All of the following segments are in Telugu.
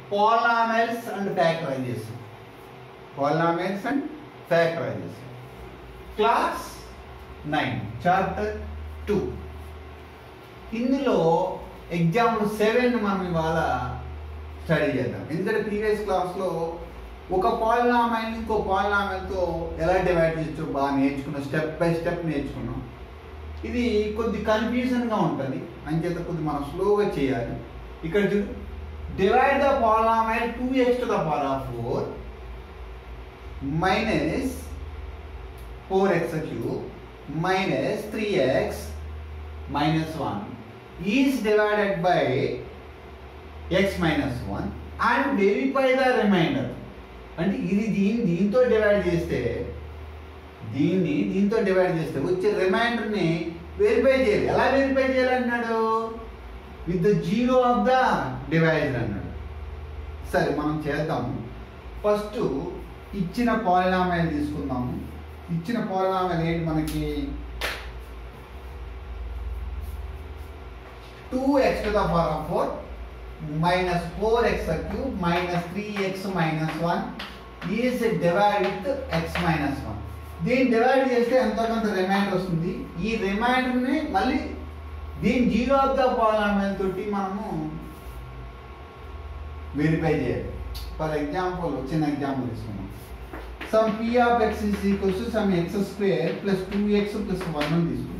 Polynomials and factorization polynomials and factorization class nine chapter two ఇందులో ఎగ్జాంపుల్ సెవెన్ మనం ఇవాళ స్టడీ చేద్దాం ఎందుకంటే ప్రీవియస్ క్లాస్లో ఒక పాలినామైల్ ఇంకో పాలినామైల్తో ఎలా డివైడ్ చేయొచ్చో బాగా నేర్చుకున్నాం స్టెప్ బై స్టెప్ నేర్చుకున్నాం ఇది కొద్ది కన్ఫ్యూజన్గా ఉంటుంది అంచేత కొద్ది మనం స్లోగా చేయాలి ఇక్కడ చూడు divide the polynomial two x to the power of four minus four x cube minus three x minus one is divided by x minus one and verify the remainder అంటే ఇది దీని దీంతో డివైడ్ చేస్తే దీన్ని దీంతో డివైడ్ చేస్తే వచ్చే రిమైండర్ని వెరిఫై చేయాలి ఎలా వెరిఫై చేయాలన్నాడు with the zero of the divisor అన్నాడు సరే మనం చేద్దాము ఫస్ట్ ఇచ్చిన పాలినామాయలు తీసుకుందాము ఇచ్చిన పాలినామాయలు ఏంటి మనకి two x to the power of four minus four x cube minus three x minus one is divide with x minus one దీన్ని డివైడ్ చేస్తే ఎంతో కొంత రిమైండర్ వస్తుంది ఈ రిమైండర్ని మళ్ళీ దీని జీరో ఆఫ్ ద పాలినామియల్ తోటి మనము వెరిఫై చేయాలి ఫర్ ఎగ్జాంపుల్ చిన్న ఎగ్జాంపుల్ తీసుకున్నాం some p of x is equals to some x square plus two x plus one అని తీసుకున్నాం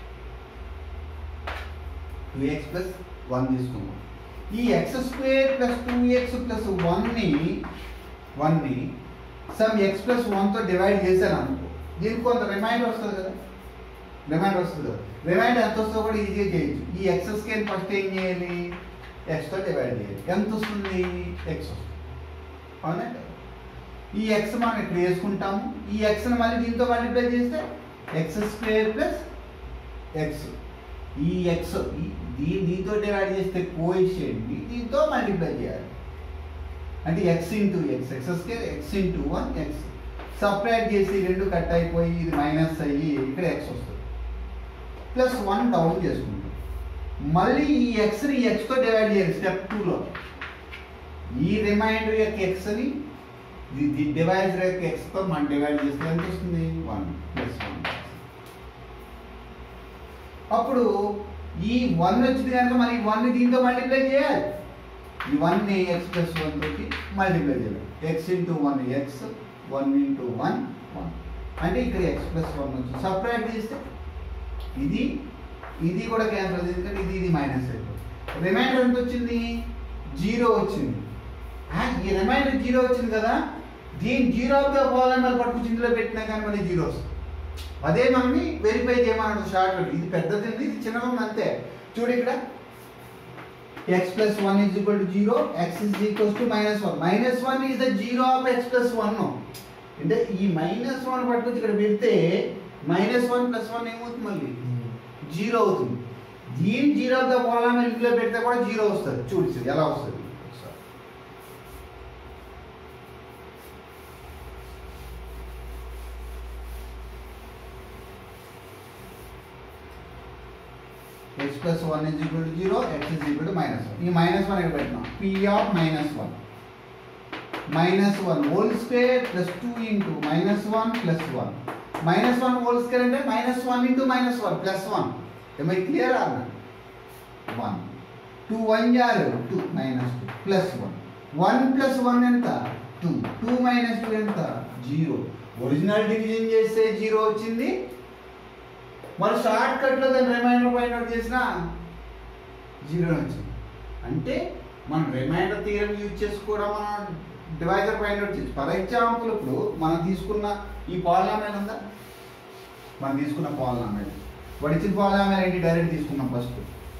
టూ ఎక్స్ ప్లస్ వన్ తీసుకున్నాం ఈ x square plus two x plus వన్ని వన్ని సమ్ ఎక్స్ ప్లస్ వన్తో డివైడ్ చేశాను అనుకో దీనికి కొంత రిమైండర్ వస్తుంది కదా రిమైండర్ వస్తుంది కదా రిమైండర్ ఎంత వస్తుందో కూడా ఈజీగా చేయొచ్చు ఈ ఎక్స్ స్క్వేర్ ఫస్ట్ ఏం చేయాలి ఎక్స్తో డివైడ్ చేయాలి ఎంత వస్తుంది ఎక్స్ వస్తుంది అవునా ఈ ఎక్స్ మనం ఇక్కడ వేసుకుంటాము ఈ ఎక్స్ని మళ్ళీ దీంతో మల్టిప్లై చేస్తే ఎక్స్ స్క్వేర్ ప్లస్ ఎక్స్ ఈ ఎక్స్ దీ దీంతో డివైడ్ చేస్తే కోఎషియంట్ని దీంతో మల్టిప్లై చేయాలి అంటే x into x x square x into one x separate చేసి రెండు కట్ అయిపోయి ఇది మైనస్ అయ్యి ఇక్కడ ఎక్స్ వస్తుంది ప్లస్ వన్ డౌన్ చేసుకుంటాం మళ్ళీ ఈ ఎక్స్ని ఎక్స్తో డివైడ్ చేయాలి స్టెప్ టూలో ఈ రిమైండర్ యొక్క ఎక్స్ని ది డివైజర్ యొక్క ఎక్స్తో మనం డివైడ్ చేస్తే ఎంత వస్తుంది వన్ ప్లస్ వన్ అప్పుడు ఈ వన్ వచ్చింది కనుక మరి వన్ దీంతో మల్టిప్లై చేయాలి ఈ వన్ ఎక్స్ ప్లస్ వన్ తోటి మల్టిప్లై చేయాలి x into one x one into one one అంటే ఇక్కడ ఎక్స్ ప్లస్ వన్ వచ్చింది సపరేట్ చేస్తే ఇది ఇది కూడా క్యాన్సల్ ఎందుకంటే ఇది ఇది మైనస్ అయిపోతుంది రిమైండర్ ఎంత వచ్చింది జీరో వచ్చింది ఆ, ఈ రిమైండర్ జీరో వచ్చింది కదా దీని జీరో ఆఫ్ ద పాలనర్ పట్టుకు ఇందులో పెట్టినా కానీ మళ్ళీ జీరో వస్తుంది అదే మనని వెరిఫై చేయమన్నాడు షార్ట్ కట్ ఇది పెద్దది ఉంది ఇది చిన్నగా ఉంది అంతే చూడు ఇక్కడ x plus one is equal to zero x is equals to minus one minus one is the zero of x plus one అంటే ఈ మైనస్ వన్ పట్టుకొచ్చి ఇక్కడ పెడితే మైనస్ వన్ ప్లస్ వన్ ఏమవుతుంది మళ్ళీ జీరో అవుతుంది దీని జీరో ఆఫ్ ద కాలం ఇంట్లో పెడితే కూడా జీరో వస్తుంది చూడు ఎలా వస్తుంది ఒకసారి. X plus one is equal to zero x is equal to minus one ఈ మైనస్ వన్ ఇక్కడ పెట్టినాం p of minus one minus one whole square plus two into minus one plus one minus one whole square అంటే minus one into minus one plus one ఏమై క్లియర్ అన్న వన్ టూ వన్ జారు two minus two plus one one plus one ఎంత టూ టూ మైనస్ టూ ఎంత జీరో ఒరిజినల్ డివిజన్ చేస్తే జీరో వచ్చింది మరి షార్ట్ కట్లో దాని రిమైండర్ పాయింట్ అవుట్ చేసినా జీరో వచ్చింది అంటే మనం రిమైండర్ థియరం యూజ్ చేసి కూడా మనం డివైజర్ పాయింట్ అవుట్ చేయొచ్చు ఫర్ ఎగ్జాంపుల్ ఇప్పుడు మనం తీసుకున్న ఈ పాలినామేల్ ఉందా మనం తీసుకున్న పాలినామేల్ వాడు ఇచ్చిన పాలినామేల్ ఏంటి డైరెక్ట్ తీసుకున్నాం first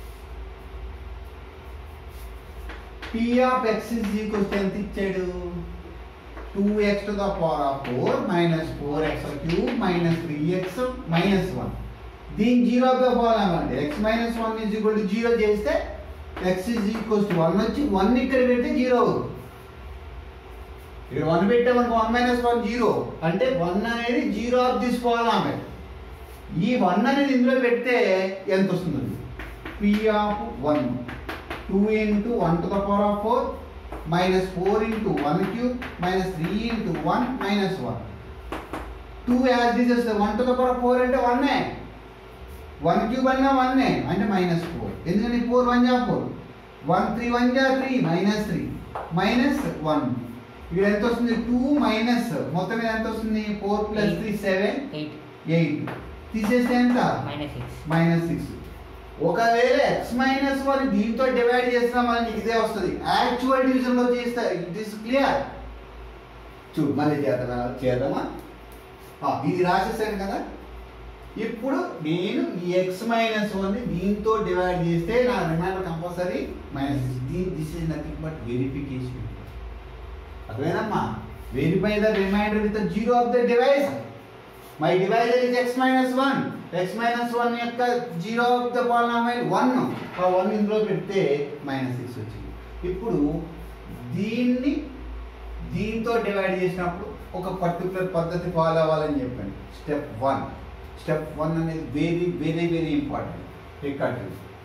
p of x is equals ఎంత ఇచ్చాడు two x to the power of four minus four x cube minus three x minus one దీని జీరో తో పోవాలంటే x minus one is equal to zero చేస్తే x is equals to one వచ్చి వన్ ఇక్కడ పెడితే జీరో అవుతుంది ఇక్కడ వన్ పెట్టామనుకో వన్ మైనస్ వన్ జీరో అంటే వన్ అనేది జీరో ఆఫ్ దిస్ పోవాలమే ఈ వన్ అనేది ఇందులో పెడితే ఎంత వస్తుంది p of one two into one to the power of four minus four into one cube minus three into one minus one two as this వస్తుంది one to the power four అంటే వన్నే వన్ క్యూబ్ అన్నా వన్నే అంటే మైనస్ ఫోర్ ఎందుకంటే ఫోర్ వన్ జా ఫోర్ వన్ త్రీ వన్ జా three minus three minus one ఇక్కడ ఎంత వస్తుంది టూ మైనస్ మొత్తం మీద ఎంత వస్తుంది four plus three seven eight eight తీసేస్తే ఎంత మైనస్ సిక్స్ మైనస్ సిక్స్ ఒకవేళ ఎక్స్ మైనస్ వన్ దీంతో డివైడ్ చేసినా మనకి ఇదే వస్తుంది యాక్చువల్ డివిజన్ లో చేస్తే ఇట్ ఇస్ క్లియర్ చూడు మళ్ళీ చేద్దామా చేద్దామా ఆ, ఇది రాసేసాను కదా ఇప్పుడు నేను ఈ ఎక్స్ మైనస్ వన్ దీంతో డివైడ్ చేస్తే నా remainder compulsory minus this is nothing but verification అదేనమ్మా verify the remainder with zero of the device my divisor is x minus one x minus one యొక్క zero of the polynomial one ఆ వన్ ఇందులో పెడితే మైనస్ సిక్స్ వచ్చింది ఇప్పుడు దీన్ని దీంతో డివైడ్ చేసినప్పుడు ఒక పర్టికులర్ పద్ధతి ఫాలో అవ్వాలని చెప్పండి స్టెప్ వన్ స్టెప్ వన్ అనేది very very very important record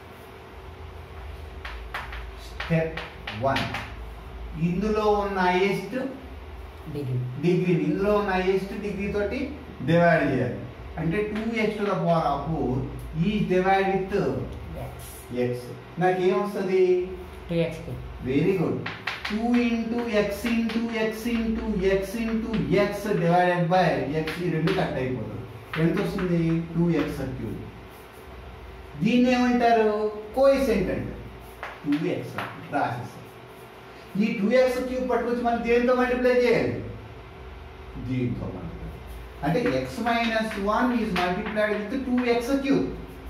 step one ఇందులో ఉన్న హైయెస్ట్ డిగ్రీ డిగ్రీ ఇందులో ఉన్న హైయెస్ట్ డిగ్రీ తోటి డివైడ్ చేయాలి అంటే two x to the power of four ఈ డివైడ్ విత్ ఎక్స్ ఎక్స్ నాకు ఏమొస్తుంది టూ ఎక్స్కి very good two into x into x into x into x divided by x ఈ రెండు కట్ అయిపోతుంది ఎంత వస్తుంది టూ ఎక్స్ క్యూబ్ దీన్ని ఏమంటారు కోయిసెంట్ అంటే టూ ఎక్స్ రాసేసాం ఈ టూ ఎక్స్ క్యూబ్ పట్టుకొచ్చి మనం దేంతో మల్టిప్లై చేయాలి దీంతో మల్టిప్లై అంటే x minus one is multiplied with two x cube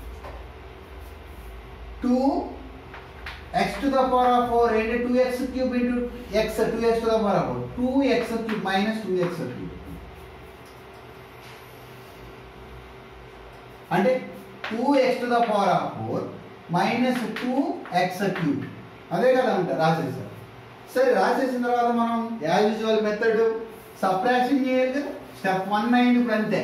two x to the power of four ఏంటి two x cube into x two x to the power of four two x cube minus two x cube అంటే two x to the power of four minus two x cube అదే కదా ఉంటా రాసేసారు సరే రాసేసిన తర్వాత మనం యాజ్ యూజువల్ మెథడ్ సప్రాక్షన్ చేయాలి కదా స్టెప్ వన్ అయింది ఇప్పుడు అంతే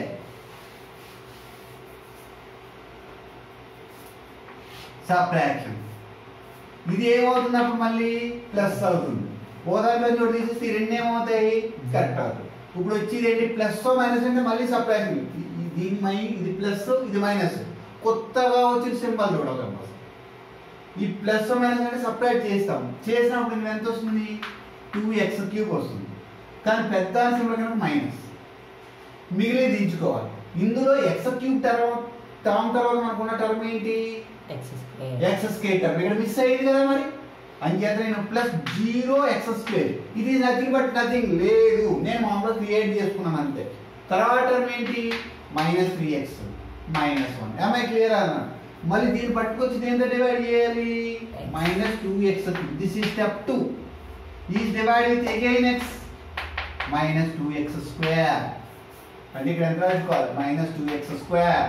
సప్రాక్షన్ ఇది ఏమవుతుంది అప్పుడు మళ్ళీ ప్లస్ అవుతుంది ఓదాంట్లో చోటు తీసేస్తే ఈ రెండు ఏమవుతాయి కరెక్ట్ అవుతుంది ఇప్పుడు వచ్చేది ఏంటి ప్లస్ మైనస్ అంటే మళ్ళీ సప్రాక్షన్ దీని మై ఇది ప్లస్ ఇది మైనస్ కొత్తగా వచ్చిన సింబల్ చూడాలి ఈ ప్లస్ మైనస్ అంటే సపరేట్ చేస్తాం చేసినప్పుడు ఇది ఎంత వస్తుంది టూ ఎక్స్ క్యూబ్ వస్తుంది కానీ పెద్ద సింబల్ కనుక మైనస్ మిగిలిన దించుకోవాలి ఇందులో ఎక్స్ క్యూబ్ టర్మ్ టర్మ్ తర్వాత మనకున్న టర్మ్ ఏంటి x square x square term ఇక్కడ మిస్ అయ్యింది కదా మరి అంచేత నేను ప్లస్ జీరో ఎక్స్ స్క్వేర్ ఇది నథింగ్ బట్ నథింగ్ లేదు నేను మామూలుగా క్రియేట్ చేసుకున్నాను అంతే తర్వాత టర్మ్ ఏంటి minus three x minus one ఏమై క్లియర్ అన్న మళ్ళీ దీన్ని పట్టుకొచ్చి దేంతో డివైడ్ చేయాలి X. Minus two x this ఈ step two is divide with again x minus two x square అంటే ఇక్కడ ఎంత రాసుకోవాలి minus two x square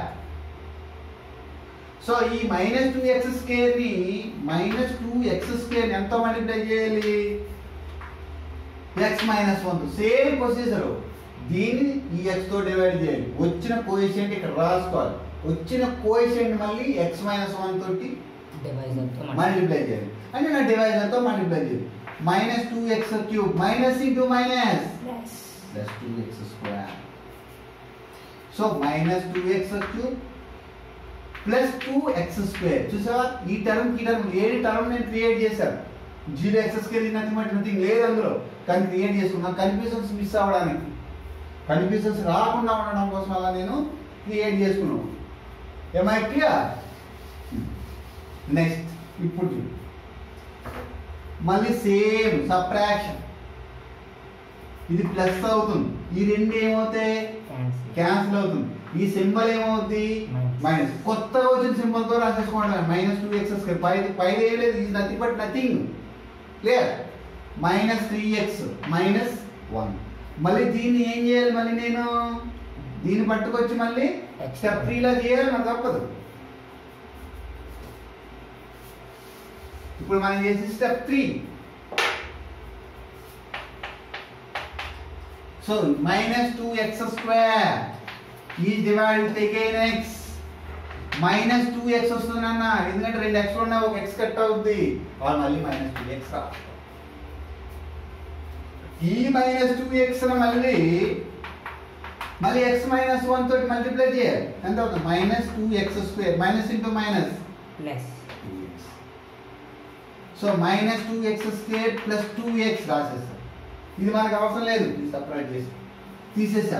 so ఈ మైనస్ టూ ఎక్స్ స్క్వేర్ ని మైనస్ టూ ఎక్స్ స్క్వేర్ ఎంత మల్టిప్లై చేయాలి x minus one same procedure దీన్ని ఈ ఎక్స్ తో డివైడ్ చేయాలి వచ్చిన కోఎషియంట్ ఇక్కడ రాసుకోవాలి వచ్చిన కోఎషియంట్ మళ్ళీ ఎక్స్ మైనస్ వన్ తోటి డివైజర్తో మల్టిప్లై చేయాలి అంటే నా డివైజర్ తో మల్టిప్లై చేయాలి minus two x cube minus into minus plus two x square so minus two x cube plus two x square చూసావా ఈ టర్మ్ ఈ టర్మ్ ఏడు టర్మ్ నేను క్రియేట్ చేశాను zero x square nothing but nothing లేదు అందులో కానీ క్రియేట్ చేసుకున్నాను కన్ఫ్యూజన్స్ మిస్ అవ్వడానికి కన్ఫ్యూజన్స్ రాకుండా ఉండడం కోసం అలా నేను క్రియేట్ చేసుకున్నాను ఏమై క్లియర్ నెక్స్ట్ ఇప్పుడు చూడు. మళ్ళీ సేమ్ సప్రాక్షన్ ఇది ప్లస్ అవుతుంది ఈ రెండు ఏమవుతాయి క్యాన్సిల్ క్యాన్సిల్ అవుతుంది ఈ సింబల్ ఏమవుద్ది Minus. మైనస్ కొత్తగా వచ్చిన సింబల్ తో రాసేసుకోవడం మైనస్ టూ ఎక్స్ స్క్వేర్ పై పైన ఏం లేదు ఇది nothing but nothing clear minus three x minus one మళ్ళీ దీన్ని ఏం చేయాలి మళ్ళీ నేను దీన్ని పట్టుకొచ్చి మళ్ళీ X. స్టెప్ త్రీలా చేయాలి నాకు తప్పదు ఇప్పుడు మనం చేసి step three so minus two x square ఈ divide with again x minus two x వస్తుంది అన్న ఎందుకంటే రెండు ఎక్స్ ఉన్నాయి ఒక ఎక్స్ కట్ అవుద్ది వాళ్ళు మళ్ళీ మైనస్ టూ ఎక్స్ రా ఈ మైనస్ టూ ఎక్స్ మళ్ళీ మళ్ళీ ఎక్స్ మైనస్ వన్ తోటి మల్టిప్లై చేయాలి ఎంత అవుతుంది minus two x square minus into minus plus so minus two x square plus two x రాసేస్తాం ఇది మనకు అవసరం లేదు ఇది సపరేట్ చేసి తీసేసా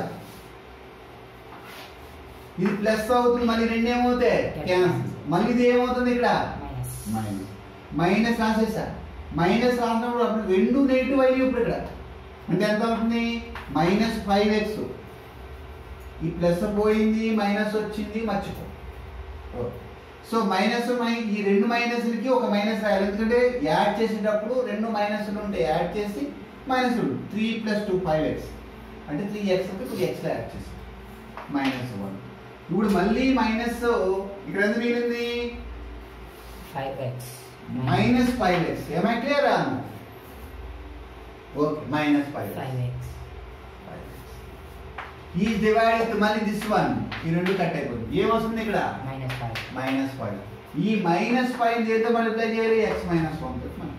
ఇది ప్లస్ అవుతుంది మళ్ళీ రెండు ఏమవుతాయి క్యాన్సిల్ మళ్ళీ ఇది ఏమవుతుంది ఇక్కడ మైనస్ మైనస్ మైనస్ రాసేసా మైనస్ రాసినప్పుడు అప్పుడు రెండు నెగిటివ్ అయ్యి ఇప్పుడు ఇక్కడ అంటే ఎంత అవుతుంది మైనస్ ఫైవ్ ఎక్స్ ఈ ప్లస్ పోయింది మైనస్ వచ్చింది మర్చిపో సో మైనస్ ఈ రెండు మైనస్లకి ఒక మైనస్ రాయాలి ఎందుకంటే యాడ్ చేసేటప్పుడు రెండు మైనస్లు ఉంటాయి యాడ్ చేసి minus three plus two five x అంటే three x two x add చేసి మైనస్ వన్ ఇప్పుడు మళ్ళీ మైనస్ ఇక్కడ ఎంత మిగిలింది five x minus five x ఏమై clear okay minus five five x ఈ డివైడ్ మళ్ళీ దిస్ వన్ ఈ రెండు కట్ అయిపోతుంది ఏమొస్తుంది ఇక్కడ మైనస్ ఫైవ్ మైనస్ ఫైవ్ ఈ మైనస్ ఫైవ్ చేస్తే మల్టిప్లై చేయాలి x minus one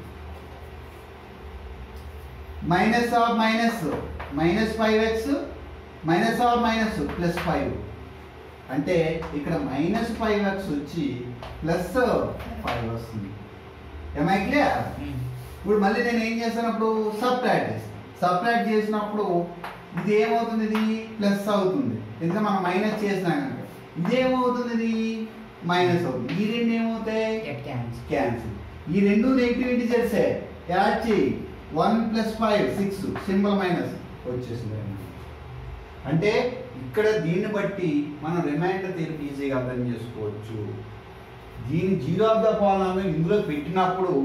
minus of minus minus five x minus of minus plus five అంటే ఇక్కడ మైనస్ ఫైవ్ ఎక్స్ వచ్చి ప్లస్ ఫైవ్ వస్తుంది ఏమై క్లియర్ ఇప్పుడు మళ్ళీ నేను ఏం చేస్తానప్పుడు సబ్ట్రాక్ట్ చేస్తాను సబ్ట్రాక్ట్ చేసినప్పుడు ఇది ఏమవుతుంది ఇది ప్లస్ అవుతుంది ఎందుకంటే మనం మైనస్ చేసినా కనుక ఇది ఏమవుతుంది ఇది మైనస్ అవుతుంది ఈ రెండు ఏమవుతాయి గెట్ క్యాన్సిల్ క్యాన్సిల్ ఈ రెండు నెగిటివ్ ఇంటిజర్సే యాడ్ చేయి one plus five six symbol minus వచ్చేసింది అంటే ఇక్కడ దీన్ని బట్టి మనం రిమైండర్ తీరు ఈజీగా అర్థం చేసుకోవచ్చు దీని జీరో ఆఫ్ ద పాలనామీ ఇందులో పెట్టినప్పుడు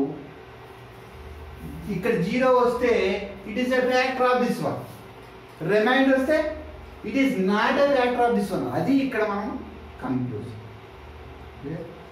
ఇక్కడ జీరో వస్తే it is a factor of this one remainder వస్తే it is not a factor of this one అది ఇక్కడ మనం కన్క్లూజ్